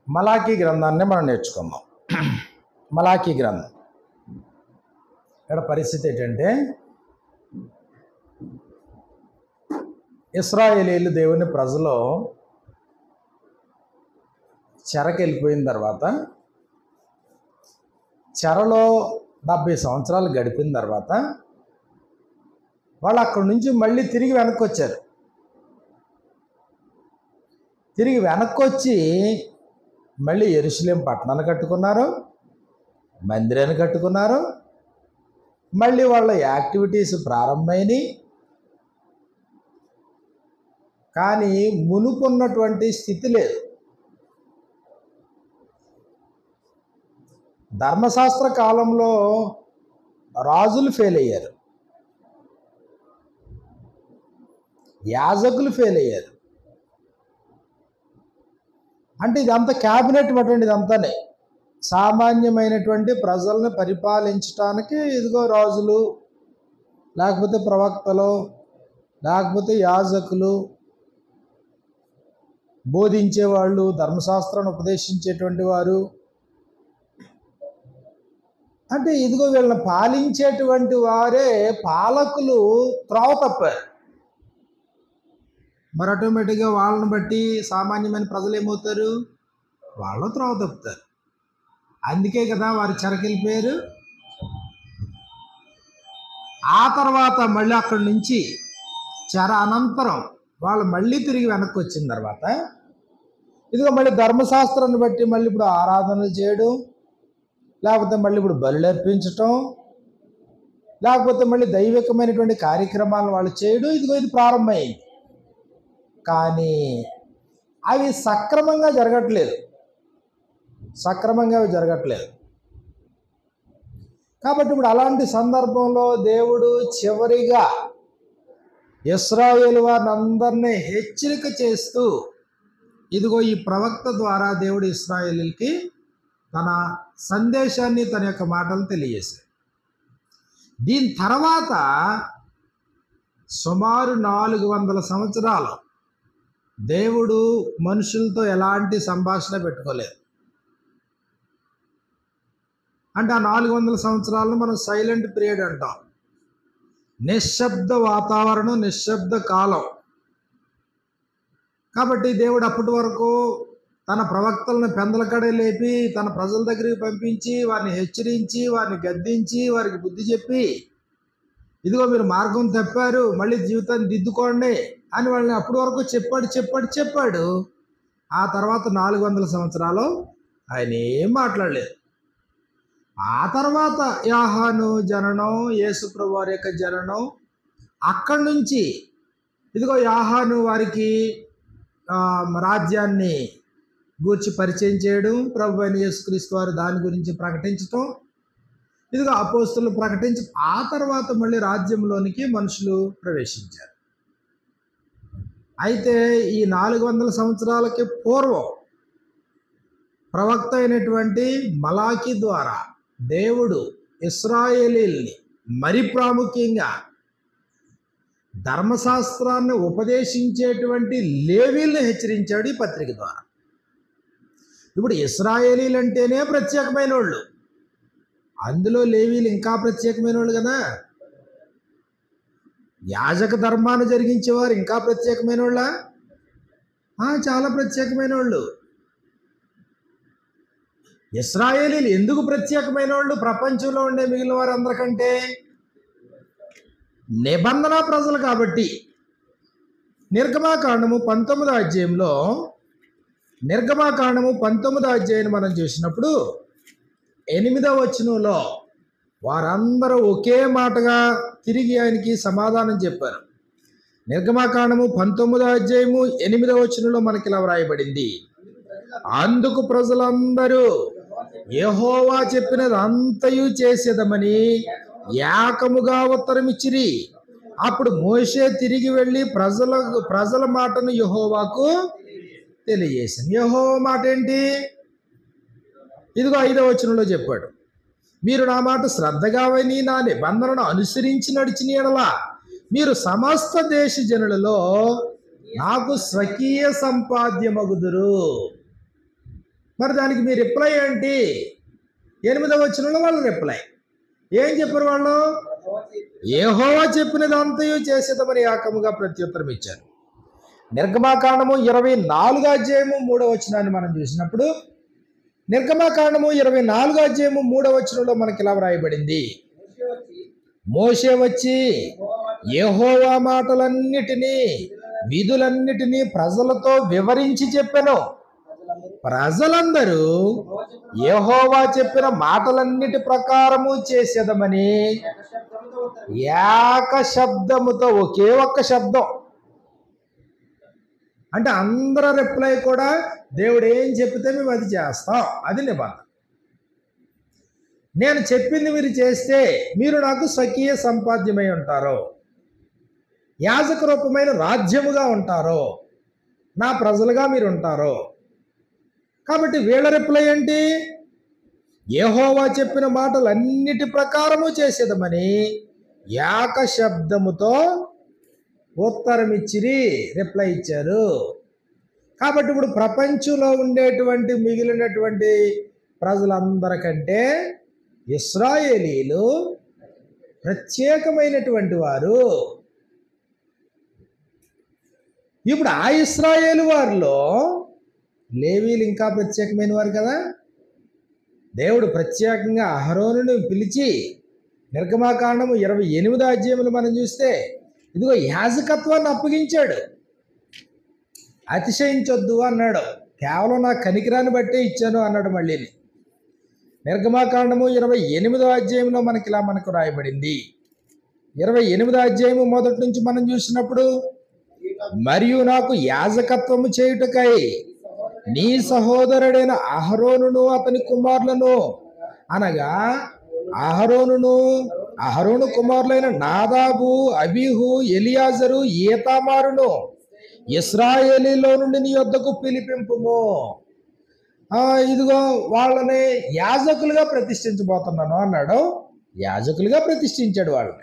మలాఖీ గ్రంథాన్ని మనం నేర్చుకుందాం మలాఖీ గ్రంథం ఇక్కడ పరిస్థితి ఏంటంటే ఇస్రాయేలీలు దేవుని ప్రజలు చెరకు వెళ్ళిపోయిన తర్వాత చెరలో డెబ్బై సంవత్సరాలు గడిపిన తర్వాత వాళ్ళు అక్కడి నుంచి మళ్ళీ తిరిగి వెనక్కి వచ్చారు తిరిగి వెనక్కి వచ్చి మళ్ళీ ఎరుసలేం పట్టణాన్ని కట్టుకున్నారు మందిరాన్ని కట్టుకున్నారు మళ్ళీ వాళ్ళ యాక్టివిటీస్ ప్రారంభమైనవి కానీ మునుపున్నటువంటి స్థితి లేదు ధర్మశాస్త్ర కాలంలో రాజులు ఫెయిల్ అయ్యారు యాజకులు ఫెయిల్ అయ్యారు అంటే ఇదంతా క్యాబినెట్ అటువంటి ఇదంతానే సామాన్యమైనటువంటి ప్రజల్ని పరిపాలించడానికి ఇదిగో రాజులు లేకపోతే ప్రవక్తలు లేకపోతే యాజకులు బోధించేవాళ్ళు ధర్మశాస్త్రాన్ని ఉపదేశించేటువంటి వారు అంటే ఇదిగో వీళ్ళని పాలించేటువంటి వారే పాలకులు త్రోవ తప్పారు మరి ఆటోమేటిక్గా వాళ్ళని బట్టి సామాన్యమైన ప్రజలు ఏమవుతారు వాళ్ళు త్రోవ తప్పుతారు అందుకే కదా వారు చెరకెళ్ళిపోయారు ఆ తర్వాత మళ్ళీ అక్కడి నుంచి చెర అనంతరం వాళ్ళు మళ్ళీ తిరిగి వెనక్కి వచ్చిన తర్వాత ఇదిగో మళ్ళీ ధర్మశాస్త్రాన్ని బట్టి మళ్ళీ ఇప్పుడు ఆరాధనలు చేయడం లేకపోతే మళ్ళీ ఇప్పుడు బలులు అర్పించటం లేకపోతే మళ్ళీ దైవికమైనటువంటి కార్యక్రమాలను వాళ్ళు చేయడం ఇదిగో ఇది ప్రారంభమైంది కానీ అవి సక్రమంగా జరగట్లేదు సక్రమంగా అవి జరగట్లేదు కాబట్టి ఇప్పుడు అలాంటి సందర్భంలో దేవుడు చివరిగా ఇస్రాయేల్ వారిని అందరినీ హెచ్చరిక చేస్తూ ఇదిగో ఈ ప్రవక్త ద్వారా దేవుడు ఇస్రాయేలీలకి తన సందేశాన్ని తన యొక్క మాటలు తెలియజేశాడు దీని తర్వాత సుమారు నాలుగు వందల సంవత్సరాలు దేవుడు మనుషులతో ఎలాంటి సంభాషణ పెట్టుకోలేదు అంటే ఆ నాలుగు వందల సంవత్సరాలను మనం సైలెంట్ పీరియడ్ అంటాం నిశ్శబ్ద వాతావరణం నిశ్శబ్ద కాలం కాబట్టి దేవుడు అప్పటి వరకు తన ప్రవక్తలను పెందలకడే లేపి తన ప్రజల దగ్గరికి పంపించి వారిని హెచ్చరించి వారిని గద్దించి వారికి బుద్ధి చెప్పి ఇదిగో మీరు మార్గం తప్పారు మళ్ళీ జీవితాన్ని దిద్దుకోండి అని వాళ్ళని అప్పటి వరకు చెప్పాడు చెప్పాడు చెప్పాడు ఆ తర్వాత నాలుగు వందల సంవత్సరాలు ఆయన ఏం మాట్లాడలేదు ఆ తర్వాత యాహాను జననం యేసుప్రభు వారి యొక్క జననం అక్కడి నుంచి ఇదిగో యాహాను వారికి ఆ, రాజ్యాన్ని గూర్చి పరిచయం చేయడం ప్రభు అయిన యేసుక్రీస్తు వారు దాని గురించి ప్రకటించటం ఇదిగో అపోస్తులు ప్రకటించి ఆ తర్వాత మళ్ళీ రాజ్యంలోనికి మనుషులు ప్రవేశించారు అయితే ఈ నాలుగు వందల సంవత్సరాలకి పూర్వం ప్రవక్త అయినటువంటి మలాకి ద్వారా దేవుడు ఇస్రాయేలీల్ని మరి ప్రాముఖ్యంగా ధర్మశాస్త్రాన్ని ఉపదేశించేటువంటి లేవీల్ని హెచ్చరించాడు ఈ పత్రిక ద్వారా ఇప్పుడు ఇస్రాయేలీలు అంటేనే ప్రత్యేకమైన వాళ్ళు అందులో లేవీలు ఇంకా ప్రత్యేకమైన వాళ్ళు కదా యాజక ధర్మాన్ని జరిగించేవారు ఇంకా ప్రత్యేకమైన వాళ్ళ చాలా ప్రత్యేకమైన వాళ్ళు ఇస్రాయేలీలు ఎందుకు ప్రత్యేకమైన వాళ్ళు ప్రపంచంలో ఉండే మిగిలిన వారందరికంటే నిబంధన ప్రజలు కాబట్టి నిర్గమాకాండము పంతొమ్మిదో అధ్యాయంలో నిర్గమాకాండము పంతొమ్మిదో అధ్యాయం మనం చూసినప్పుడు ఎనిమిదవ వచనంలో వారందరూ ఒకే మాటగా తిరిగి ఆయనకి సమాధానం చెప్పారు నిర్గమాకాండము పంతొమ్మిదో అధ్యాయము ఎనిమిదవ వచనంలో మనకి ఇలా వ్రాయబడింది అందుకు ప్రజలందరూ యెహోవా చెప్పినది అంతయు చేసేదమని ఏకముగా ఉత్తరమిచ్చిరి అప్పుడు మోషే తిరిగి వెళ్ళి ప్రజల ప్రజల మాటను యెహోవాకు తెలియజేసింది యెహోవా మాట ఏంటి ఇదిగో ఐదవ వచనంలో చెప్పాడు మీరు నా మాట శ్రద్ధగా విని నా నిబంధనను అనుసరించి నడిచిన ఎడలా మీరు సమస్త దేశ జనులలో నాకు స్వకీయ సంపాద్యమగుదురు మరి దానికి మీ రిప్లై ఏంటి ఎనిమిదవ వచనంలో వాళ్ళు రిప్లై ఏం చెప్పారు వాళ్ళు ఏహోవా చెప్పినదంతయు చేసేదమని ఏకముగా ప్రత్యుత్తరం ఇచ్చారు నిర్గమాకాండము ఇరవై నాలుగు అధ్యాయము మూడవ వచనాన్ని మనం చూసినప్పుడు నిర్గమాకాండము ఇరవై నాలుగు అధ్యాయము మూడవ వచనంలో మనకి ఇలా వ్రాయబడింది మోషే వచ్చి యెహోవా మాటలన్నిటినీ విధులన్నిటినీ ప్రజలతో వివరించి చెప్పాను ప్రజలందరూ యెహోవా చెప్పిన మాటలన్నిటి ప్రకారము చేసేదమని ఏక శబ్దముతో ఒకే ఒక్క శబ్దం అంటే అందరి రిప్లై కూడా దేవుడు ఏం చెప్తే మేము అది చేస్తాం అది నిబంధన నేను చెప్పింది మీరు చేస్తే మీరు నాకు స్వకీయ సంపాద్యమై ఉంటారు యాజక రూపమైన రాజ్యముగా ఉంటారు నా ప్రజలుగా మీరు ఉంటారు కాబట్టి వీళ్ళ రిప్లై ఏంటి యెహోవా చెప్పిన మాటలన్నిటి ప్రకారము చేసేదమని ఏక శబ్దముతో ఉత్తరం ఇచ్చిరి రిప్లై ఇచ్చారు కాబట్టి ఇప్పుడు ప్రపంచంలో ఉండేటువంటి మిగిలినటువంటి ప్రజలందరికంటే ఇస్రాయేలీలు ప్రత్యేకమైనటువంటి వారు ఇప్పుడు ఆ ఇస్రాయేలు వారిలో లేవీలు ఇంకా ప్రత్యేకమైన వారు కదా దేవుడు ప్రత్యేకంగా అహరోనుని పిలిచి నిర్గమాకాండము ఇరవై ఎనిమిదో అధ్యాయములు మనం చూస్తే ఇదిగో యాజకత్వాన్ని అప్పగించాడు అతిశయించొద్దు అన్నాడు కేవలం నా కనికిరాన్ని బట్టే ఇచ్చాను అన్నాడు మళ్ళీ నిర్గమాకాండము ఇరవై ఎనిమిదో అధ్యాయంలో మనకి ఇలా మనకు రాయబడింది ఇరవై ఎనిమిదో అధ్యాయము మొదటి నుంచి మనం చూసినప్పుడు మరియు నాకు యాజకత్వము చేయుటకై నీ సహోదరుడైన అహరోనును అతని కుమారులను అనగా అహరోనును అహరోను కుమారులైన నాదాబు అబీహు ఎలియాజరు ఈతామారును ఇస్రాయేలీలో నుండి నీ యొద్దకు పిలిపింపుము ఆ, ఇదిగో వాళ్ళని యాజకులుగా ప్రతిష్ఠించబోతున్నాను అన్నాడు యాజకులుగా ప్రతిష్ఠించాడు వాళ్ళని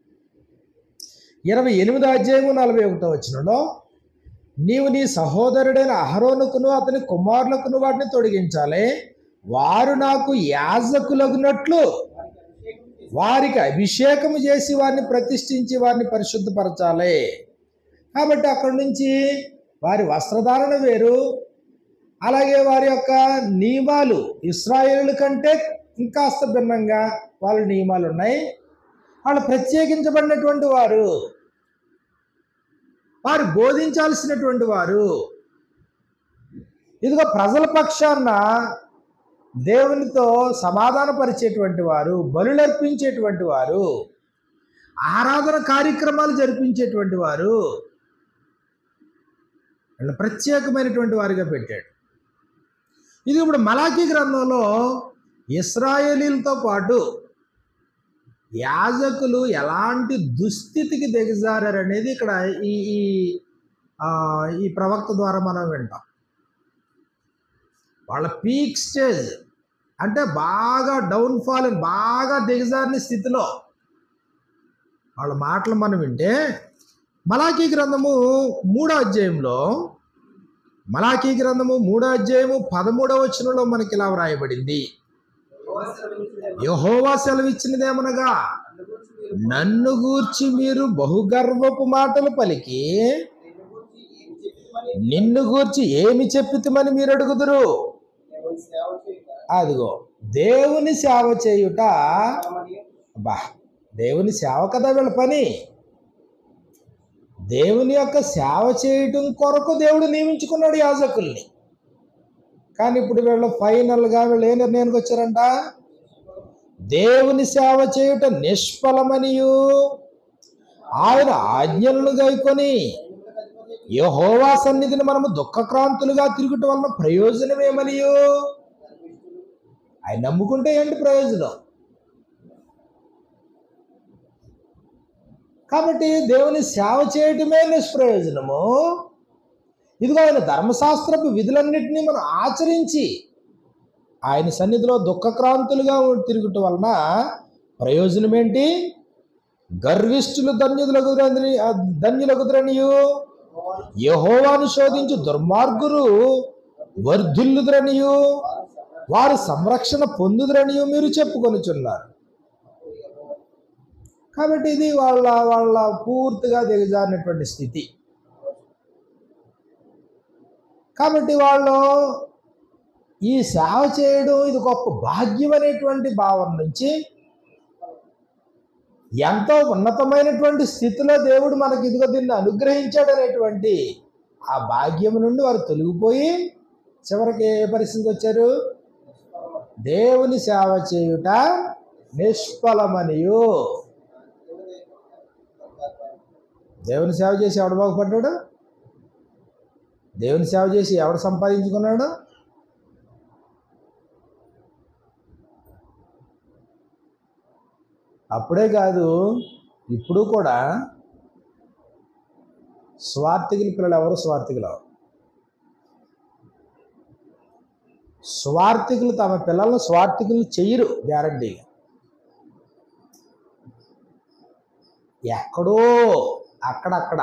ఇరవై ఎనిమిదో అధ్యాయము నలభై ఒకటో వచ్చినలో నీవు నీ సహోదరుడైన అహరోనుకును అతని కుమారులకును వాటిని తొలగించాలి వారు నాకు యాజకులగునట్లు వారికి అభిషేకము చేసి వారిని ప్రతిష్ఠించి వారిని పరిశుద్ధపరచాలి కాబట్టి అక్కడి నుంచి వారి వస్త్రధారణ వేరు అలాగే వారి యొక్క నియమాలు ఇస్రాయేలుల కంటే ఇంకాస్త భిన్నంగా వాళ్ళ నియమాలు ఉన్నాయి వాళ్ళు ప్రత్యేకించబడినటువంటి వారు వారు బోధించాల్సినటువంటి వారు ఇదిగో ప్రజల పక్షాన దేవునితో సమాధానపరిచేటువంటి వారు బలులర్పించేటువంటి వారు ఆరాధన కార్యక్రమాలు జరిపించేటువంటి వారు వీళ్ళని ప్రత్యేకమైనటువంటి వారిగా పెట్టాడు ఇది ఇప్పుడు మలాఖీ గ్రంథంలో ఇస్రాయేలీలతో పాటు యాజకులు ఎలాంటి దుస్థితికి దిగజారనేది ఇక్కడ ఈ ఈ ఆ, ఈ ప్రవక్త ద్వారా మనం వింటాం వాళ్ళ పీక్ స్టేజ్ అంటే బాగా డౌన్ఫాల్ బాగా దిగజారిన స్థితిలో వాళ్ళ మాటలు మనం వింటే మలాఖీ గ్రంథము మూడో అధ్యాయంలో మలాఖీ గ్రంథము మూడో అధ్యాయము పదమూడవ వచనంలో మనకి ఇలా వ్రాయబడింది యహోవా సెలవిచ్చినదేమనగా నన్ను గూర్చి మీరు బహుగర్వపు మాటలు పలికి నిన్ను గూర్చి ఏమి చెప్పితమని మీరు అడుగుదురు అదిగో దేవుని సేవ చేయుట బా దేవుని సేవ కదా వీళ్ళ పని దేవుని యొక్క సేవ చేయటం కొరకు దేవుడు నియమించుకున్నాడు యాజకుల్ని కానీ ఇప్పుడు వీళ్ళు ఫైనల్గా వీళ్ళు ఏ నిర్ణయానికి వచ్చారంట దేవుని సేవ చేయుట నిష్ఫలమనియు ఆయన ఆజ్ఞలను గైకొని యెహోవా సన్నిధిని మనము దుఃఖక్రాంతులుగా తిరుగుట వలన ప్రయోజనం ఏమనియు ఆయన నమ్ముకుంటే ఏంటి ప్రయోజనం కాబట్టి దేవుని సేవ చేయటమే నిష్ప్రయోజనము ఇదిగో ఆయన ధర్మశాస్త్రపు విధులన్నింటినీ మనం ఆచరించి ఆయన సన్నిధిలో దుఃఖక్రాంతులుగా తిరుగుట వలన ప్రయోజనం ఏంటి గర్విష్ఠులు ధన్యులకు ధన్యులకు ధన్యులగుదురనియు యహోవాను శోధించి దుర్మార్గులు వర్ధిల్లుదురనియు వారు సంరక్షణ పొందుదురనియు మీరు చెప్పుకొనిచున్నారు కాబట్టి ఇది వాళ్ళ వాళ్ళ పూర్తిగా దిగజారినటువంటి స్థితి కాబట్టి వాళ్ళు ఈ సేవ చేయడం ఇది గొప్ప భాగ్యం అనేటువంటి భావన నుంచి ఎంతో ఉన్నతమైనటువంటి స్థితిలో దేవుడు మనకి ఇదిగో దీన్ని అనుగ్రహించాడనేటువంటి ఆ భాగ్యం నుండి వారు తొలగిపోయి చివరికి ఏ పరిస్థితికి వచ్చారు దేవుని సేవ చేయుట నిష్ఫలమనియు దేవుని సేవ చేసి ఎవడు బాగుపడ్డాడు దేవుని సేవ చేసి ఎవడు సంపాదించుకున్నాడు అప్పుడే కాదు ఇప్పుడు కూడా స్వార్థికుల పిల్లలు ఎవరు స్వార్థికులు అవరు. స్వార్థికులు తమ పిల్లలను స్వార్థికులు చెయ్యరు గ్యారంటీగా ఎక్కడో అక్కడక్కడ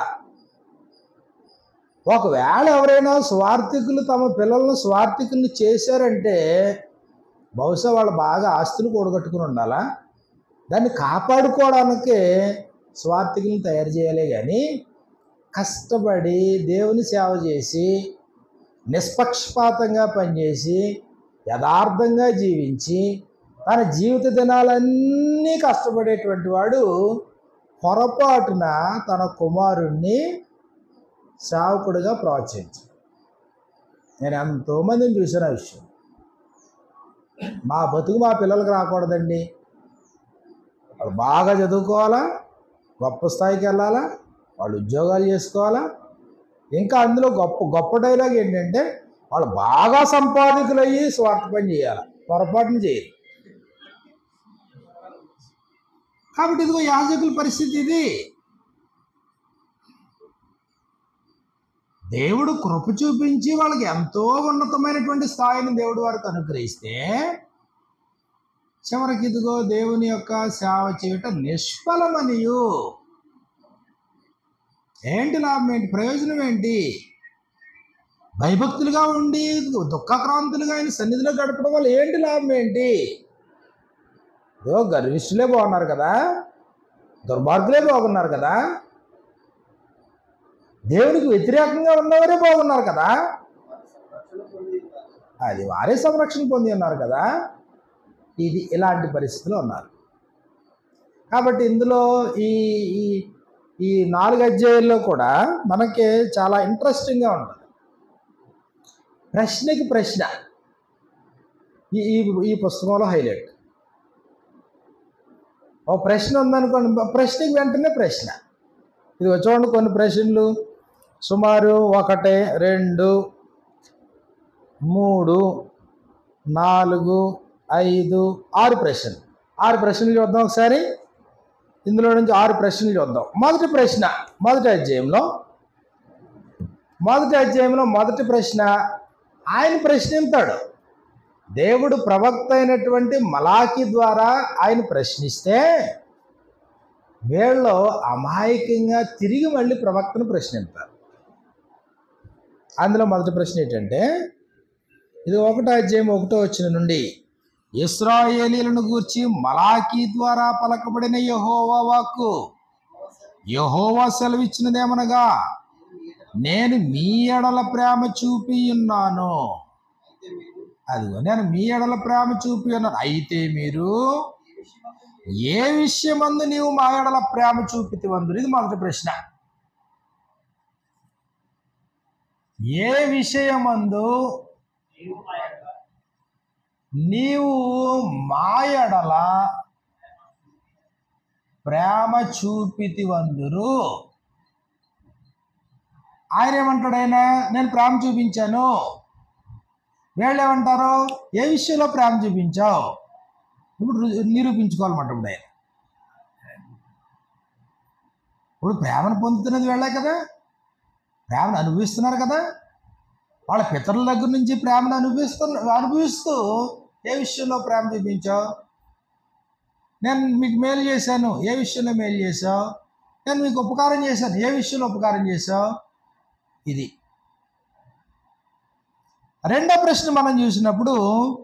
ఒకవేళ ఎవరైనా స్వార్థికులు తమ పిల్లలను స్వార్థికుల్ని చేశారంటే బహుశా వాళ్ళు బాగా ఆస్తులు కూడగట్టుకుని ఉండాలా దాన్ని కాపాడుకోవడానికే స్వార్థికుల్ని తయారు చేయాలి కానీ కష్టపడి దేవుని సేవ చేసి నిష్పక్షపాతంగా పనిచేసి యథార్థంగా జీవించి తన జీవిత దినాలన్నీ కష్టపడేటువంటి వాడు పొరపాటున తన కుమారుణ్ణి సేవకుడిగా ప్రోత్సహించు నేను ఎంతోమందిని చూసిన విషయం మా బతుకు మా పిల్లలకు రాకూడదండి వాళ్ళు బాగా చదువుకోవాలా గొప్ప స్థాయికి వెళ్ళాలా వాళ్ళు ఉద్యోగాలు చేసుకోవాలా ఇంకా అందులో గొప్ప గొప్ప డైలాగ్ ఏంటంటే వాళ్ళు బాగా సంపాదికులయ్యి స్వార్థ పని చేయాలి పొరపాటున చేయరు కాబట్టి ఇదిగో యాజకుల పరిస్థితి ఇది దేవుడు కృప చూపించి వాళ్ళకి ఎంతో ఉన్నతమైనటువంటి స్థాయిని దేవుడు వారికి అనుగ్రహిస్తే చివరికి ఇదిగో దేవుని యొక్క సేవ చేయట నిష్ఫలమనియు ఏంటి లాభం ఏంటి ప్రయోజనం ఏంటి భయభక్తులుగా ఉండి దుఃఖక్రాంతులుగా ఆయన సన్నిధిలో గడపడం వల్ల ఏంటి లాభం ఏంటి ఏదో గర్విష్ఠులే బాగున్నారు కదా దుర్మార్గులే బాగున్నారు కదా దేవునికి వ్యతిరేకంగా ఉన్నవారే బాగున్నారు కదా అది వారే సంరక్షణ పొంది ఉన్నారు కదా ఇది ఇలాంటి పరిస్థితులు ఉన్నారు కాబట్టి ఇందులో ఈ ఈ ఈ నాలుగు అధ్యాయుల్లో కూడా మనకి చాలా ఇంట్రెస్టింగ్గా ఉంటుంది ప్రశ్నకి ప్రశ్న ఈ ఈ ఈ పుస్తకంలో హైలైట్ ఓ ప్రశ్న ఉందనుకోండి ప్రశ్నకి వెంటనే ప్రశ్న ఇది చూడండి కొన్ని ప్రశ్నలు సుమారు ఒకటి రెండు మూడు నాలుగు ఐదు ఆరు ప్రశ్నలు ఆరు ప్రశ్నలు చూద్దాం ఒకసారి ఇందులో నుంచి ఆరు ప్రశ్నలు చూద్దాం మొదటి ప్రశ్న మొదటి అధ్యాయంలో మొదటి అధ్యాయంలో మొదటి ప్రశ్న ఆయన ప్రశ్నిస్తాడు దేవుడు ప్రవక్త అయినటువంటి మలాకి ద్వారా ఆయన ప్రశ్నిస్తే వీళ్ళు అమాయకంగా తిరిగి మళ్ళీ ప్రవక్తను ప్రశ్నిస్తారు అందులో మొదటి ప్రశ్న ఏంటంటే ఇది ఒకటో అధ్యాయం ఒకటో వచ్చిన నుండి ఇస్రాయేలీలను గూర్చి మలాకి ద్వారా పలకబడిన యహోవా వాక్కు యహోవా సెలవిచ్చినదేమనగా నేను మీ ఎడల ప్రేమ చూపి ఉన్నాను అదిగో నేను మీ ఎడల ప్రేమ చూపి ఉన్నాను అయితే మీరు ఏ విషయమందు నీవు మా ఎడల ప్రేమ చూపితివందు ఇది మొదటి ప్రశ్న ఏ విషయమందు నీవు మా ఎడల ప్రేమ చూపితివందురు ఆయన ఏమంటాడు ఆయన నేను ప్రేమ చూపించాను వీళ్ళు ఏమంటారు ఏ విషయంలో ప్రేమ చూపించావు ఇప్పుడు రు- నిరూపించుకోవాలన్నమాట ఇప్పుడు ఆయన ఇప్పుడు ప్రేమను పొందుతున్నది వెళ్ళే కదా ప్రేమను అనుభవిస్తున్నారు కదా వాళ్ళ పితరుల దగ్గర నుంచి ప్రేమను అనుభవిస్తున్న అనుభవిస్తూ ఏ విషయంలో ప్రేమ చూపించావు నేను మీకు మేలు చేశాను ఏ విషయంలో మేలు చేశావు నేను మీకు ఉపకారం చేశాను ఏ విషయంలో ఉపకారం చేశావు ఇది రెండో ప్రశ్న మనం చూసినప్పుడు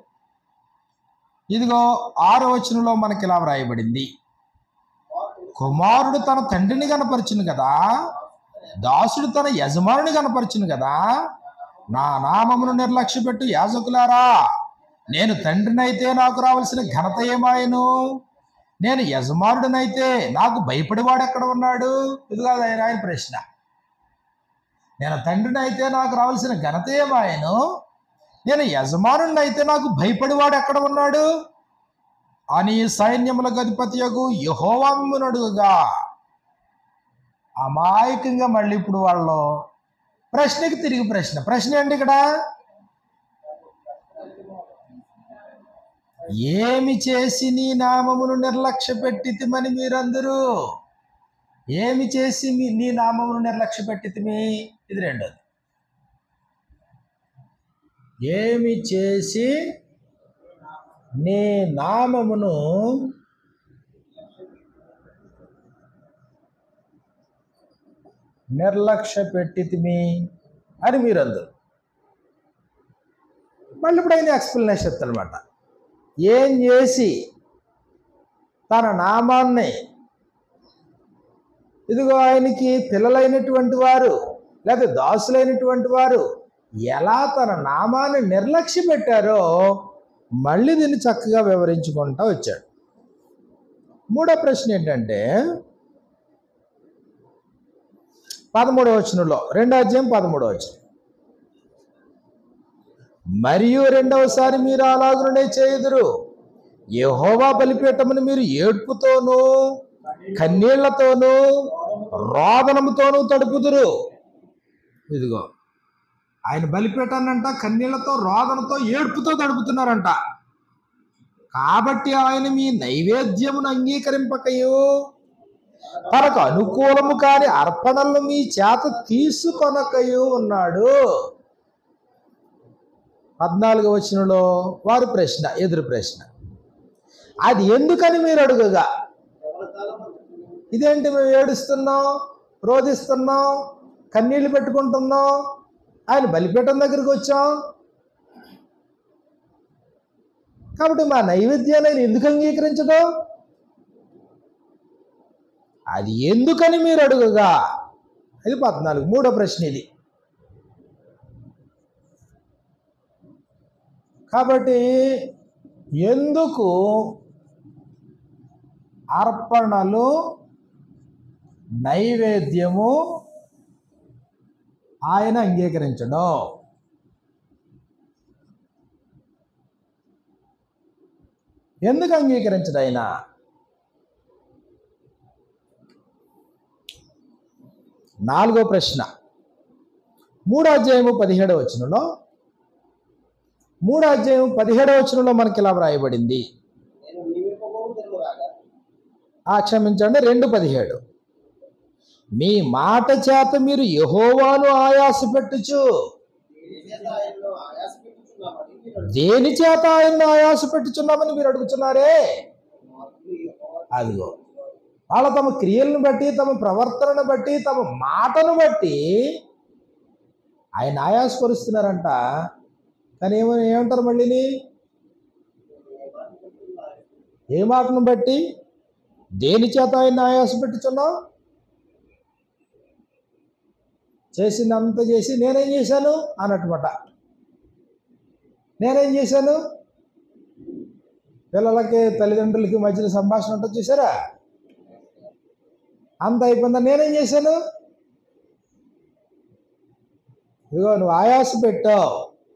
ఇదిగో ఆరో వచనంలో మనకి ఇలా వ్రాయబడింది కుమారుడు తన తండ్రిని కనపరిచింది కదా దాసుడు తన యజమానుని కనపరిచింది కదా నా నామమును నిర్లక్ష్య పెట్టు యాజకులారా నేను తండ్రినైతే నాకు రావాల్సిన ఘనత ఏమాయను నేను యజమానుడినైతే నాకు భయపడివాడు ఎక్కడ ఉన్నాడు ఇది కాదు ఆయన ఆయన ప్రశ్న నేను తండ్రినైతే నాకు రావాల్సిన ఘనత ఏమాయను నేను యజమానుడిని అయితే నాకు భయపడివాడు ఎక్కడ ఉన్నాడు అని సైన్యములకు అధిపతియగు యహోవామునడుగా అమాయకంగా మళ్ళీ ఇప్పుడు వాళ్ళు ప్రశ్నకి తిరిగి ప్రశ్న ప్రశ్న ఏంటి ఇక్కడ ఏమి చేసి నీ నామమును నిర్లక్ష్య పెట్టితిమని మీరందరూ ఏమి చేసి మీ నీ నామమును నిర్లక్ష్య పెట్టితిమి ఇది రెండోది ఏమి చేసి నీ నామమును నిర్లక్ష్య పెట్టితిమి అని మీరందరూ మళ్ళీ ఇప్పుడు ఆయన ఎక్స్ప్లెనేషన్ అనమాట ఏం చేసి తన నామాన్ని ఇదిగో ఆయనకి పిల్లలైనటువంటి వారు లేదా దాసులైనటువంటి వారు ఎలా తన నామాన్ని నిర్లక్ష్య పెట్టారో మళ్ళీ దీన్ని చక్కగా వివరించుకుంటూ వచ్చాడు మూడో ప్రశ్న ఏంటంటే పదమూడవ వచనంలో రెండో అధ్యాయం పదమూడవ వచనం మరియు రెండవసారి మీరు అలాగునే చేయుదురు యెహోవా బలిపీఠమును మీరు ఏడ్పుతోనూ కన్నీళ్లతోనూ రోదనముతోనూ తడుపుదురు ఇదిగో ఆయన బలిపీఠాన్నంట కన్నీళ్లతో రోదనతో ఏడ్పుతో తడుపుతున్నారంట కాబట్టి ఆయన మీ నైవేద్యమును అంగీకరింపకయు తనకు అనుకూలము కాని అర్పణలను మీ చేత తీసుకొనకయు ఉన్నాడు పద్నాలుగు వచనంలో వారు ప్రశ్న ఎదురు ప్రశ్న అది ఎందుకని మీరు అడుగుగా ఇదేంటి మేము ఏడుస్తున్నాం రోధిస్తున్నాం కన్నీళ్లు పెట్టుకుంటున్నాం ఆయన బలిపీఠం దగ్గరికి వచ్చాం కాబట్టి మా నైవేద్యాన్ని ఆయన ఎందుకు అంగీకరించడం అది ఎందుకని మీరు అడుగుగా ఇది పద్నాలుగు మూడో ప్రశ్న ఇది కాబట్టి ఎందుకు అర్పణలు నైవేద్యము ఆయన అంగీకరించడం ఎందుకు అంగీకరించడు ఆయన నాలుగో ప్రశ్న మూడో అధ్యాయము పదిహేడవ వచనంలో మూడో అధ్యాయం పదిహేడవ వచనంలో మనకి ఇలా వ్రాయబడింది నేను నియమింపబోవు దినము రాగా ఆ క్షమించండి రెండు పదిహేడు మీ మాట చేత మీరు యహోవాను ఆయాస పెట్టుచు దేని చేత ఆయనను ఆయాసపెట్టుచున్నామని మీరు దేని చేత ఆయన్ని ఆయాస పెట్టుచున్నామని మీరు అడుగుతున్నారే అడుగుతున్నారు. యెహోవా అదిగో వాళ్ళ తమ క్రియలను బట్టి తమ ప్రవర్తనను బట్టి తమ మాటను బట్టి ఆయన ఆయాసపరుస్తున్నారంట కానీ ఏమని ఏమంటారు మళ్ళీని ఏ మాటను బట్టి దేని చేత ఆయన ఆయాస పెట్టుచున్నావు చేసిందంతా చేసి నేనేం చేశాను అన్నట్టుమాట నేనేం చేశాను పిల్లలకి తల్లిదండ్రులకి మధ్యన సంభాషణ ఉంటుంది చూసారా అంత అయిపోయిందా నేనేం చేశాను ఇదిగో నువ్వు ఆయాస పెట్టావు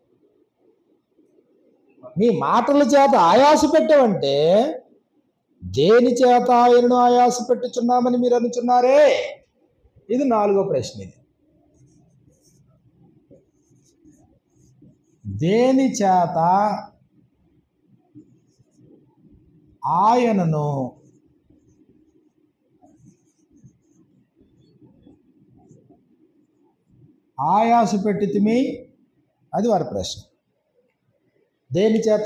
మీ మాటల చేత ఆయాస పెట్టావంటే దేని చేత ఆయనను ఆయాస పెట్టుచున్నామని మీరు అనుచున్నారే ఇది నాలుగో ప్రశ్న ఇది దేని చేత ఆయనను ఆయాస పెట్టితిమి అది వారి ప్రశ్న దేని చేత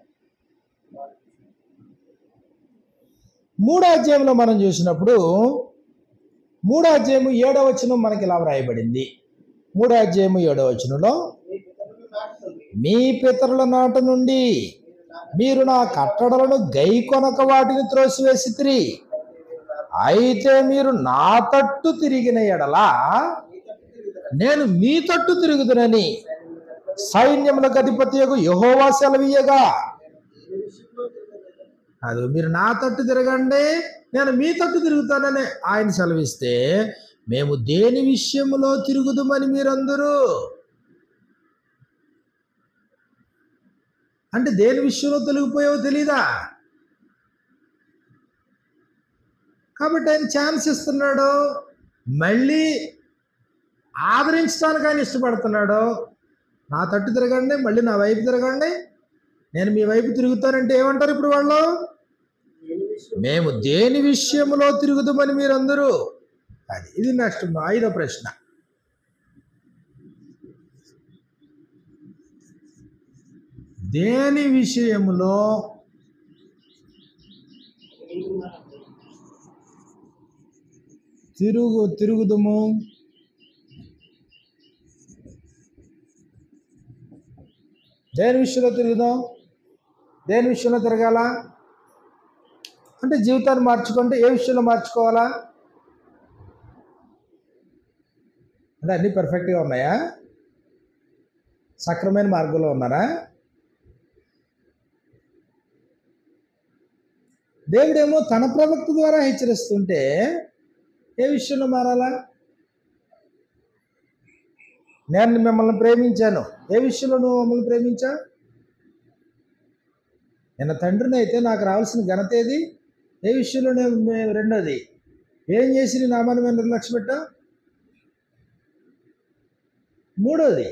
మూడో అధ్యాయంలో మనం చూసినప్పుడు మూడో అధ్యాయము ఏడవ వచనం మనకి ఇలా వ్రాయబడింది మూడో అధ్యాయము ఏడవ వచనంలో మీ పితరులు నాటి తండ్రి మీ పితరుల నాట నుండి మీరు నా కట్టడలను గై కొనక వాటిని త్రోసివేసితిరి అయితే మీరు నా తట్టు తిరిగిన ఎడలా నేను మీ తట్టు తిరుగుదునని సైన్యములకు అధిపతి యహోవా సెలవీయగా అది మీరు నా తట్టు తిరగండి నేను మీ తట్టు తిరుగుతానని ఆయన సెలవిస్తే మేము దేని విషయంలో తిరుగుదుమని మీరందరూ అంటే దేని విషయంలో తొలగిపోయావో తెలీదా కాబట్టి ఆయన ఛాన్స్ ఇస్తున్నాడు మళ్ళీ ఆదరించడానికి ఆయన ఇష్టపడుతున్నాడు నా తట్టు తిరగండి మళ్ళీ నా వైపు తిరగండి నేను మీ వైపు తిరుగుతానంటే ఏమంటారు ఇప్పుడు వాళ్ళు మేము దేని విషయంలో తిరుగుదామని మీరందరూ అది ఇది నెక్స్ట్ ఐదో ప్రశ్న దేని విషయంలో తిరుగు తిరుగుదము దేని విషయంలో తిరుగుదాం దేని విషయంలో తిరగాల అంటే జీవితాన్ని మార్చుకుంటే ఏ విషయంలో మార్చుకోవాలా అంటే అన్నీ పర్ఫెక్ట్గా ఉన్నాయా సక్రమైన మార్గంలో ఉన్నారా దేవుడేమో తన ప్రవక్త ద్వారా హెచ్చరిస్తుంటే ఏ విషయంలో మారాలా నేను మిమ్మల్ని ప్రేమించాను ఏ విషయంలో నువ్వు మమ్మల్ని ప్రేమించా నిన్న తండ్రిని అయితే నాకు రావాల్సిన ఘనత ఏది ఏ విషయంలో నేను మే- రెండోది ఏం చేసి నీ నామాన్ని మేము నిర్లక్ష్య పెట్టా మూడోది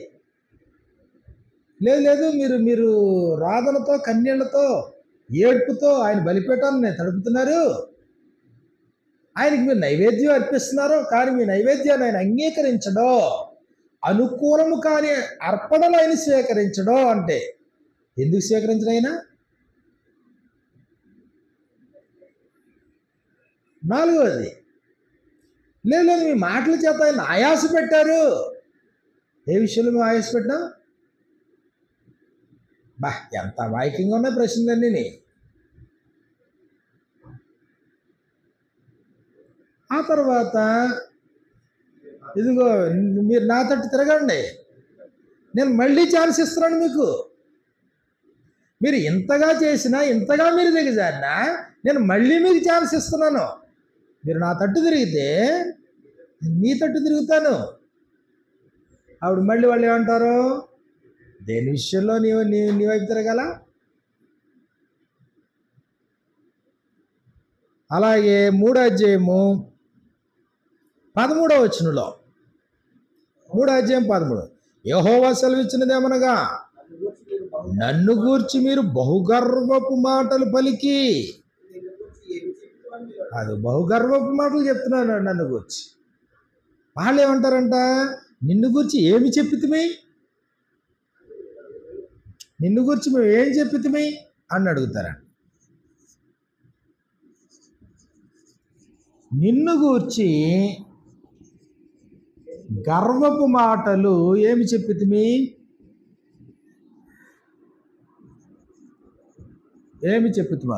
లేదు లేదు మీరు మీరు రాధలతో కన్యలతో ఏడ్పుతో ఆయన బలిపీఠాన్ని నేను తడుపుతున్నారు ఆయనకి మీరు నైవేద్యం అర్పిస్తున్నారు కానీ మీ నైవేద్యాన్ని ఆయన అంగీకరించడో అనుకూలము కాని అర్పణలు ఆయన స్వీకరించడో అంటే ఎందుకు స్వీకరించడం ఆయన నాలుగవది లేదు లేదు మీ మాటల చేత ఆయన ఆయాస పెట్టారు ఏ విషయంలో మేము ఆయాస పెట్టాం బా ఎంత వాయికింగ్ ఉన్నాయి ప్రశ్నలన్నీ ఆ తర్వాత ఇదిగో మీరు నా తట్టు తిరగండి నేను మళ్ళీ ఛాన్స్ ఇస్తున్నాను మీకు మీరు ఇంతగా చేసినా ఇంతగా మీరు దిగజారినా నేను మళ్ళీ మీకు ఛాన్స్ ఇస్తున్నాను మీరు నా తట్టు తిరిగితే నేను మీ తట్టు తిరుగుతాను ఆవిడ మళ్ళీ వాళ్ళు ఏమంటారు దేని విషయంలో నీవు నీ నీ వైపు తిరగల అలాగే మూడో అధ్యాయము పదమూడవ వచనంలో మూడో అధ్యాయం పదమూడు యహోవా సెలవిచ్చినదేమనగా నన్ను గూర్చి మీరు బహుగర్వపు మాటలు పలికి అది బహుగర్వపు మాటలు చెప్తున్నాను నన్ను గూర్చి వాళ్ళు ఏమంటారంట నిన్ను గురించి ఏమి చెప్పితిమి నిన్ను గురించి మేము ఏం చెప్పితిమి అని అడుగుతారంట నిన్ను గూర్చి గర్వపు మాటలు ఏమి చెప్పితిమి ఏమి చెప్పితిమా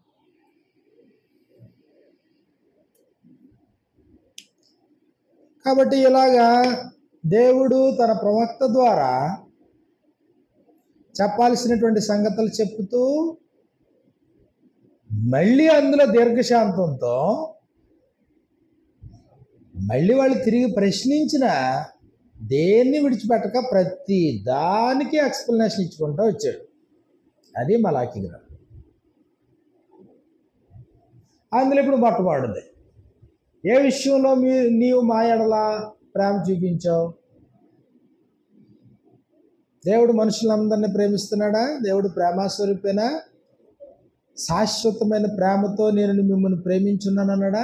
కాబట్టి ఇలాగా దేవుడు తన ప్రవక్త ద్వారా చెప్పాల్సినటువంటి సంగతులు చెప్తూ మళ్ళీ అందులో దీర్ఘశాంతంతో మళ్ళీ వాళ్ళు తిరిగి ప్రశ్నించిన దేన్ని విడిచిపెట్టక ప్రతి దానికి ఎక్స్ప్లెనేషన్ ఇచ్చుకుంటూ వచ్చాడు అది మలాకి గ్రంథం అందులో ఇప్పుడు మొట్టమొదటిది ఏ విషయంలో మీ నీవు మా ఎడల ప్రేమ చూపించావు దేవుడు మనుషులందరినీ ప్రేమిస్తున్నాడా దేవుడు ప్రేమాస్వరూపేనా శాశ్వతమైన ప్రేమతో నేను మిమ్మల్ని ప్రేమించున్నానన్నాడా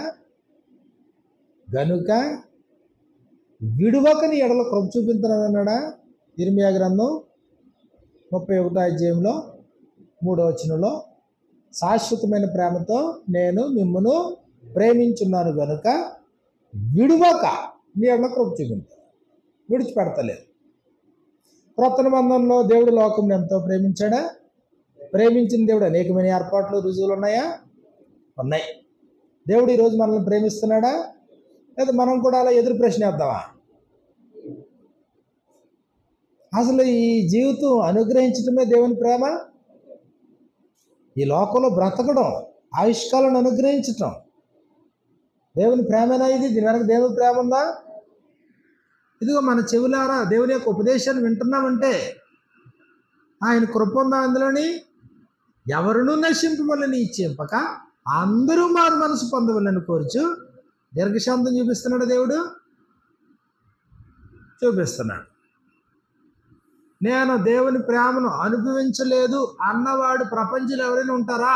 గనుక విడువక నీ ఎడల కృప చూపించనన్నాడా ఇర్మియా గ్రంథం ముప్పై ఒకటో అధ్యాయంలో మూడో వచనంలో శాశ్వతమైన ప్రేమతో నేను మిమ్మను ప్రేమించున్నాను గనుక విడువక నీ ఎడల కృప చూపించాను విడిచిపెడతలేదు క్రొత్త నిబంధనలో దేవుడు లోకం ఎంతో ప్రేమించాడా ప్రేమించిన దేవుడు అనేకమైన ఏర్పాట్లు రుజువులు ఉన్నాయా ఉన్నాయి దేవుడు ఈరోజు మనల్ని ప్రేమిస్తున్నాడా లేదా మనం కూడా అలా ఎదురు ప్రశ్న వేద్దామా అసలు ఈ జీవితం అనుగ్రహించడమే దేవుని ప్రేమ ఈ లోకంలో బ్రతకడం ఆయుష్కాలను అనుగ్రహించటం దేవుని ప్రేమేనా ఇది దీని వెనక దేవుని ప్రేమ ఉందా ఇదిగో మన చెవులారా దేవుని యొక్క ఉపదేశాన్ని వింటున్నామంటే ఆయన కృప ఉందా అందులోని ఎవరునూ నశింపవలని ఇచ్చేంపక అందరూ మారు మనసు పొందవలని కోరుచు దీర్ఘశాంతం చూపిస్తున్నాడు దేవుడు చూపిస్తున్నాడు నేను దేవుని ప్రేమను అనుభవించలేదు అన్నవాడు ప్రపంచంలో ఎవరైనా ఉంటారా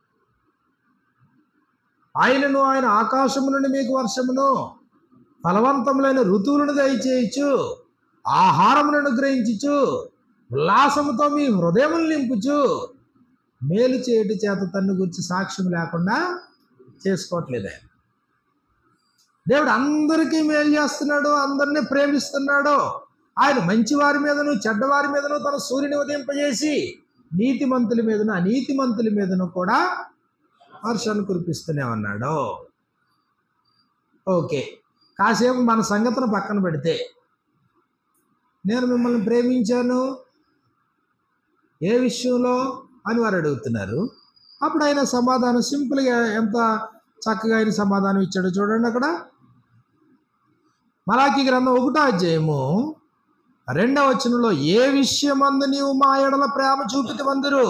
ఆయనను ఆయన ఆకాశము నుండి మీకు వర్షమును ఫలవంతములైన ఋతువులను దయచేయచ్చు ఆహారమును అనుగ్రహించుచు ఉల్లాసముతో మీ హృదయములు నింపుచు మేలు చేయటి చేత తన్ను గురించి సాక్ష్యం లేకుండా చేసుకోవట్లేదు ఆయన. దేవుడు అందరికీ మేలు చేస్తున్నాడు అందరినీ ప్రేమిస్తున్నాడు ఆయన మంచి వారి మీదను చెడ్డవారి మీదను తన సూర్యుని ఉదయింపజేసి నీతిమంతుల మీదను అనీతిమంతుల మీదను కూడా వర్షాన్ని కురిపిస్తూనే ఉన్నాడు ఓకే కాసేపు మన సంగతిని పక్కన పెడితే నేను మిమ్మల్ని ప్రేమించాను ఏ విషయంలో అని వారు అడుగుతున్నారు అప్పుడు ఆయన సమాధానం సింపుల్గా ఎంత చక్కగా ఆయన సమాధానం ఇచ్చాడో చూడండి అక్కడ మలాకి గ్రంథం ఒకటో అధ్యాయము రెండవ వచనంలో ఏ విషయమందు నీవు మా ఎడల ప్రేమ చూపితే వందరు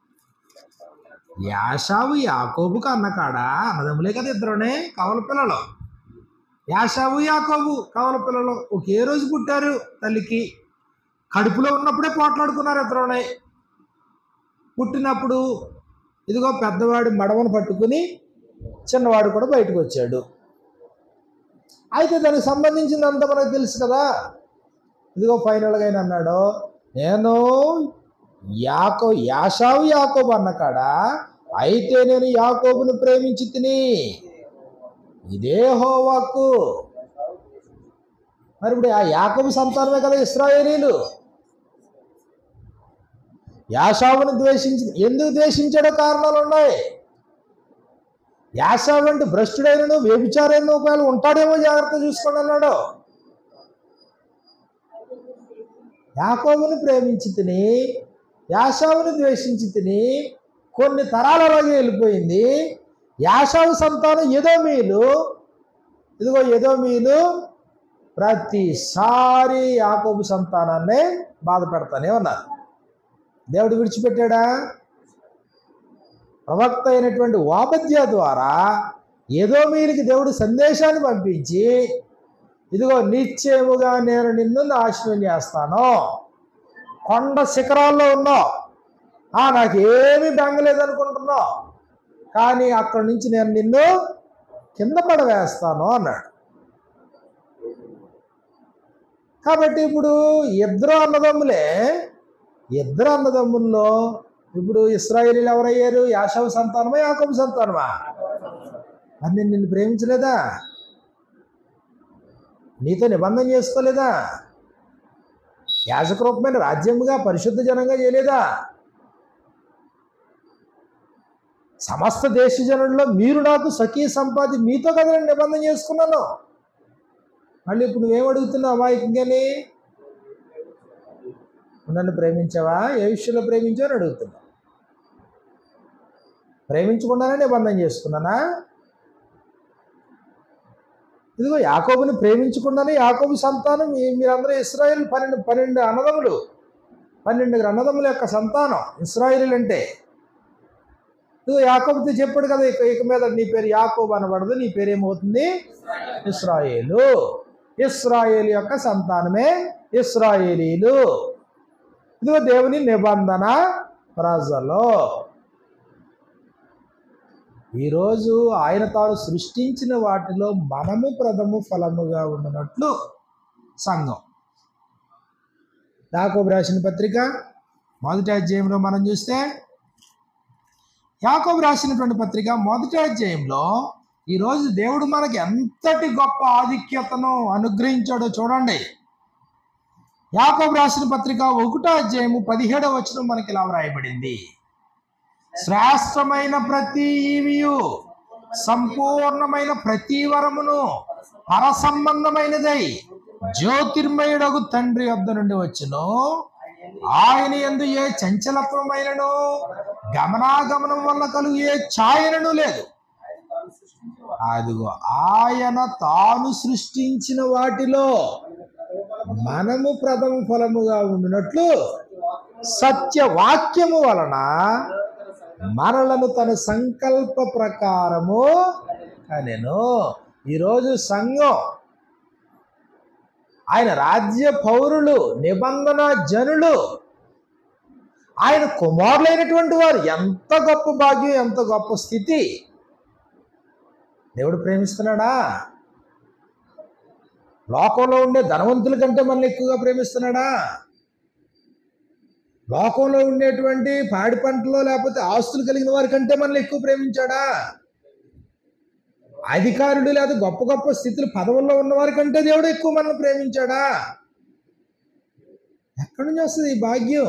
యాషావు యాకోబుకు అన్న కాడ అన్నదమ్ములే కదా ఇద్దరునే కవల పిల్లలు యాషావు యాకోబు కవల పిల్లలు ఒకే రోజు పుట్టారు తల్లికి కడుపులో ఉన్నప్పుడే పోట్లాడుకున్నారు ఇద్దరునే పుట్టినప్పుడు ఇదిగో పెద్దవాడి మడవను పట్టుకుని చిన్నవాడు కూడా బయటకు వచ్చాడు అయితే దానికి సంబంధించిందంతా మనకు తెలుసు కదా ఇదిగో ఫైనల్గా ఆయన అన్నాడు నేను యాకో యాషావు యాకోబు అన్న కాడ అయితే నేను యాకోబును ప్రేమించి తిని ఇదే హోవాకు మరి ఇప్పుడు ఆ యాకోబు సంతానమే కదా ఇస్రాయేలీలు యాషావును ద్వేషించి ఎందుకు ద్వేషించాడో కారణాలు ఉన్నాయి యాషావు అంటే భ్రష్టుడైనను వ్యభిచారైన ఒకవేళ ఉంటాడేమో జాగ్రత్త చూసుకోండి అన్నాడు యాకోబుని ప్రేమించి తిని యాషావుని ద్వేషించి తిని కొన్ని తరాల అలాగే వెళ్ళిపోయింది యాషావు సంతానం ఏదో మీలు ఇదిగో ఏదో మీలు ప్రతిసారి యాకోబు సంతానాన్ని బాధ పెడతానే ఉన్నారు దేవుడు విడిచిపెట్టాడా ప్రవక్త అయినటువంటి వాపద్య ద్వారా ఏదో మీరికి దేవుడు సందేశాన్ని పంపించి ఇదిగో నిశ్చయముగా నేను నిన్ను నాశనం చేస్తాను కొండ శిఖరాల్లో ఉన్నావు ఆ నాకు ఏమీ బెంగలేదనుకుంటున్నావు కానీ అక్కడి నుంచి నేను నిన్ను కింద పడవేస్తాను అన్నాడు కాబట్టి ఇప్పుడు ఇద్దరు అన్నదమ్ములే ఇద్దరు అన్నదమ్ముల్లో ఇప్పుడు ఇస్రాయేలీలు ఎవరయ్యారు యాషవ సంతానమా యాకబు సంతానమా మరి నేను నిన్ను ప్రేమించలేదా నీతో నిబంధన చేసుకోలేదా యాజకరూపమైన రాజ్యముగా పరిశుద్ధ జనంగా చేయలేదా సమస్త దేశ జనుల్లో మీరు నాకు సఖీ సంపాది మీతో కదా నేను నిబంధన చేసుకున్నాను మళ్ళీ ఇప్పుడు నువ్వేం అడుగుతున్నావు అమాయకంగాని నన్ను ప్రేమించావా ఏ విషయంలో ప్రేమించావు అని అడుగుతున్నా ప్రేమించకుండానే నిబంధన చేసుకున్నానా ఇదిగో యాకోబుని ప్రేమించకుండానే యాకోబు సంతానం మీ- మీరందరూ ఇస్రాయేల్ పన్నెండు పన్నెండు అన్నదమ్ములు పన్నెండు అన్నదమ్ముల యొక్క సంతానం ఇస్రాయేల్ అంటే ఇదిగో యాకోబుతో చెప్పాడు కదా ఇక ఇక మీద నీ పేరు యాకోబు అనబడదు నీ పేరు ఏమవుతుంది ఇస్రాయేలు ఇస్రాయేల్ యొక్క సంతానమే ఇస్రాయేలీలు ఇదిగో దేవుని నిబంధన ప్రజలు ఈరోజు ఆయన తాను సృష్టించిన వాటిలో మనము ప్రథము ఫలముగా ఉన్నట్లు సంఘం యాకోబు రాసిన పత్రిక మొదటి అధ్యాయంలో మనం చూస్తే యాకోబు రాసినటువంటి పత్రిక మొదటి అధ్యాయంలో ఈరోజు దేవుడు మనకి ఎంతటి గొప్ప ఆధిక్యతను అనుగ్రహించాడో చూడండి యాకోబు రాసిన పత్రిక ఒకటో అధ్యాయము పదిహేడవ వచనం మనకి ఇలా వ్రాయబడింది శ్రేష్టమైన ప్రతి ఈవియు సంపూర్ణమైన ప్రతి వరమును పర సంబంధమైనదై జ్యోతిర్మయుడగు తండ్రి వద్ద నుండి వచ్చును ఆయన ఎందు ఏ చంచలత్వమైనను గమనాగమనం వల్ల కలుగు ఏ ఛాయనను లేదు అదిగో ఆయన తాను సృష్టించిన వాటిలో మనము ప్రథమ ఫలముగా ఉండినట్లు సత్యవాక్యము వలన మనలను తన సంకల్ప ప్రకారము కనెను ఈరోజు సంఘం ఆయన రాజ్య పౌరులు నిబంధన జనులు ఆయన కుమారులైనటువంటి వారు ఎంత గొప్ప భాగ్యం ఎంత గొప్ప స్థితి దేవుడు ప్రేమిస్తున్నాడా లోకంలో ఉండే ధనవంతుల కంటే మనల్ని ఎక్కువగా ప్రేమిస్తున్నాడా లోకంలో ఉండేటువంటి పాడి పంటలో లేకపోతే ఆస్తులు కలిగిన వారి కంటే మనల్ని ఎక్కువ ప్రేమించాడా అధికారులు లేదా గొప్ప గొప్ప స్థితులు పదవుల్లో ఉన్న వారి కంటే దేవుడు ఎక్కువ మనల్ని ప్రేమించాడా ఎక్కడి నుంచి వస్తుంది ఈ భాగ్యం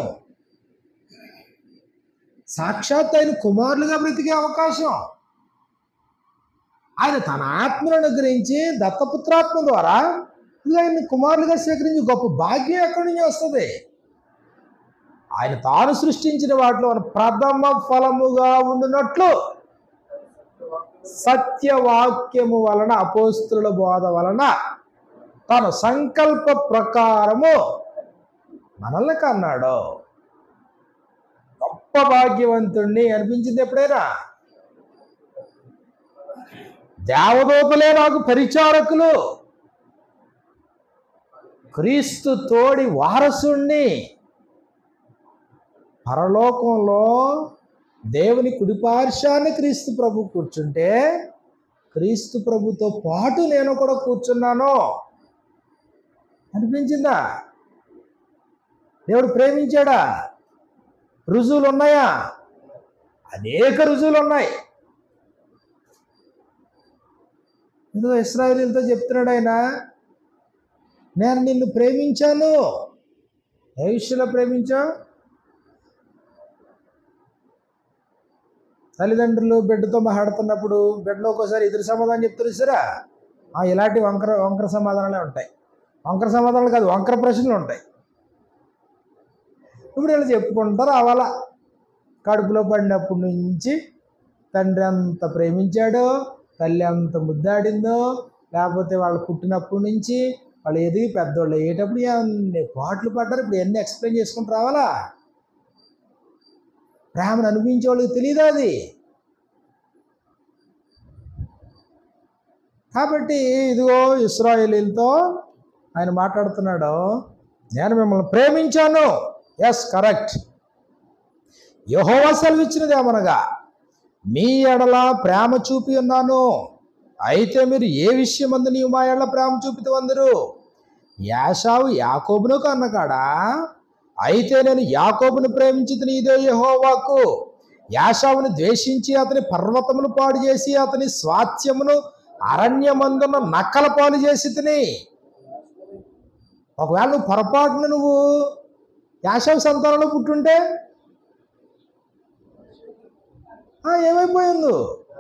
సాక్షాత్ ఆయన కుమారులుగా బ్రతికే అవకాశం ఆయన తన ఆత్మను అనుగ్రహించి దత్తపుత్రాత్మ ద్వారా ఇది ఆయన కుమారులుగా స్వీకరించి గొప్ప భాగ్యం ఎక్కడి నుంచి వస్తుంది ఆయన తాను సృష్టించిన వాటిలో ప్రథమ ఫలముగా ఉండినట్లు సత్యవాక్యము వలన అపోస్తుల బోధ వలన తన సంకల్ప ప్రకారము మనల్ని కన్నాడు గొప్ప భాగ్యవంతుణ్ణి అనిపించింది ఎప్పుడైనా దేవదూతలే నాకు పరిచారకులు క్రీస్తు తోడి వారసుణ్ణి పరలోకంలో దేవుని కుడిపార్శాన్ని క్రీస్తు ప్రభు కూర్చుంటే క్రీస్తు ప్రభుతో పాటు నేను కూడా కూర్చున్నాను అనిపించిందా దేవుడు ప్రేమించాడా రుజువులు ఉన్నాయా అనేక రుజువులు ఉన్నాయి ఇదిగో ఇస్రాయలీలతో చెప్తున్నాడు ఆయన నేను నిన్ను ప్రేమించాను ఏ విషయంలో ప్రేమించావు తల్లిదండ్రులు బిడ్డతో మాట్లాడుతున్నప్పుడు బిడ్డలో ఒక్కోసారి ఎదురు సమాధానం చెప్తారు సరా ఇలాంటి వంకర వంకర సమాధానాలే ఉంటాయి వంకర సమాధానాలు కాదు వంకర ప్రశ్నలు ఉంటాయి ఇప్పుడు వీళ్ళు చెప్పుకుంటారు అవాల కడుపులో పడినప్పటి నుంచి తండ్రి అంత ప్రేమించాడో తల్లి అంత ముద్దాడిందో లేకపోతే వాళ్ళు పుట్టినప్పటి నుంచి వాళ్ళు ఎదిగి పెద్దోళ్ళు అయ్యేటప్పుడు ఎన్ని పాటలు పడ్డారు ఇప్పుడు ఎన్ని ఎక్స్ప్లెయిన్ చేసుకుంటూ రావాలా ప్రేమను అనిపించే వాళ్ళకి తెలియదు అది కాబట్టి ఇదిగో ఇస్రాయేలీలతో ఆయన మాట్లాడుతున్నాడు నేను మిమ్మల్ని ప్రేమించాను ఎస్ కరెక్ట్ యహోవా సెలవిచ్చినది ఏమనగా మీ ఎడల ప్రేమ చూపి ఉన్నాను అయితే మీరు ఏ విషయం అందు నీవు మా ఎడల ప్రేమ చూపితే అందరు యాషావు యాకోబును కన్నకాడా అయితే నేను యాకోబును ప్రేమించి ఇదే యహోవాకు యాషావును ద్వేషించి అతని పర్వతమును పాడు చేసి అతని స్వాస్థ్యమును అరణ్యమందున నక్కల పాలు చేసి తిని ఒకవేళ నువ్వు పొరపాటున నువ్వు యాషావు సంతానంలో పుట్టుంటే ఆ, ఏమైపోయింది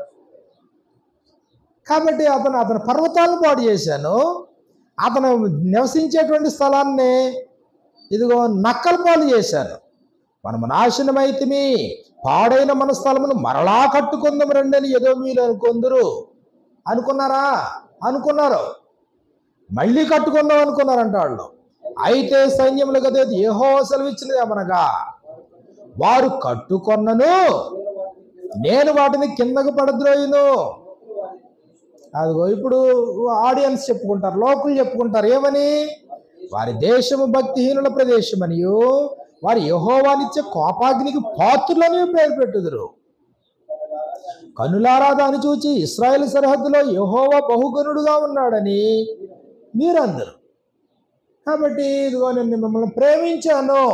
కాబట్టి అతను అతని పర్వతాలను పాడు చేశాను అతను నివసించేటువంటి స్థలాన్ని ఇదిగో నక్కల పాలు చేశాను మనము నాశనమైతిమి పాడైన మన స్థలమును మరలా కట్టుకుందాం రండి అని ఏదో మీరు అనుకుందరు అనుకున్నారా అనుకున్నారు మళ్ళీ కట్టుకుందాం అనుకున్నారంట వాళ్ళు అయితే సైన్యములు కదా ఏహో సెలవిచ్చినది ఏమనగా వారు కట్టుకొన్నను నేను వాటిని కిందకు పడద్రోయును అదిగో ఇప్పుడు ఆడియన్స్ చెప్పుకుంటారు లోకులు చెప్పుకుంటారు ఏమని వారి దేశము భక్తిహీనుల ప్రదేశమనియు వారి యహోవానిచ్చే కోపాగ్నికి పాత్రులని పేరు పెట్టుదురు కనులారా దాన్ని చూచి ఇస్రాయేల్ సరిహద్దులో యహోవా బహుగుణుడుగా ఉన్నాడని మీరందరు కాబట్టి ఇదిగో నేను మిమ్మల్ని ప్రేమించాను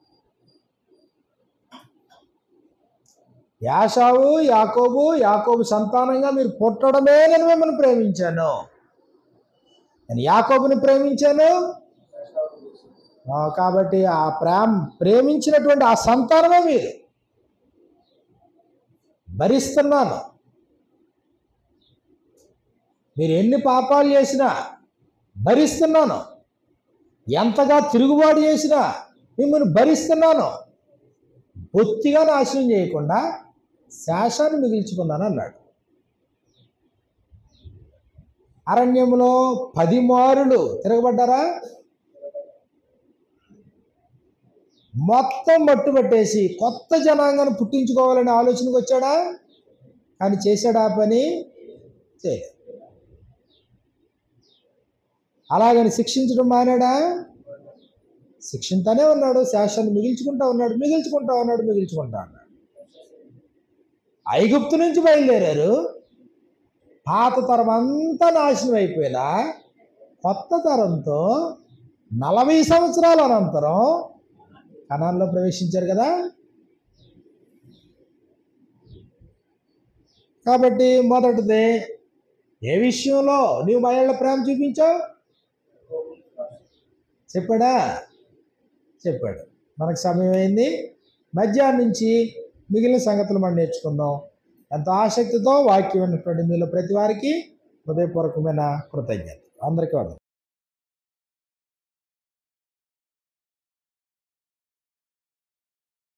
యాషావు యాకోబు యాకోబు సంతానంగా మీరు పుట్టడమే నేను మిమ్మల్ని ప్రేమించాను నేను యాకోబుని ప్రేమించాను ఆ, కాబట్టి ఆ ప్రేమ ప్రేమించినటువంటి ఆ సంతానమే మీరు భరిస్తున్నాను మీరు ఎన్ని పాపాలు చేసినా భరిస్తున్నాను ఎంతగా తిరుగుబాటు చేసినా మిమ్మల్ని భరిస్తున్నాను బొత్తిగా నాశనం చేయకుండా శాసాన్ని మిగిల్చుకున్నాను అన్నాడు అరణ్యంలో పది మారులు తిరగబడ్డారా మొత్తం మట్టుబట్టేసి కొత్త జనాంగాన్ని పుట్టించుకోవాలనే ఆలోచనకు వచ్చాడా కానీ చేశాడా ఆ పని చేయలేదు అలాగని శిక్షించడం మానాడా శిక్షింతానే ఉన్నాడు శాసాన్ని మిగిల్చుకుంటా ఉన్నాడు మిగిల్చుకుంటా ఉన్నాడు మిగిల్చుకుంటా ఉన్నాడు ఐగుప్తు నుంచి బయలుదేరారు పాత తరం అంతా నాశనం అయిపోయినా కొత్త తరంతో నలభై సంవత్సరాల అనంతరం కణాల్లో ప్రవేశించారు కదా కాబట్టి మొదటిది ఏ విషయంలో నీవు మహిళ ప్రేమ చూపించావు చెప్పాడా చెప్పాడు మనకు సమయం అయింది మధ్యాహ్నం నుంచి మిగిలిన సంగతులు మనం నేర్చుకుందాం ఎంత ఆసక్తితో వాక్యం ఉన్నటువంటి మీలో ప్రతి వారికి హృదయపూర్వకమైన కృతజ్ఞత అందరికీ వందనాలు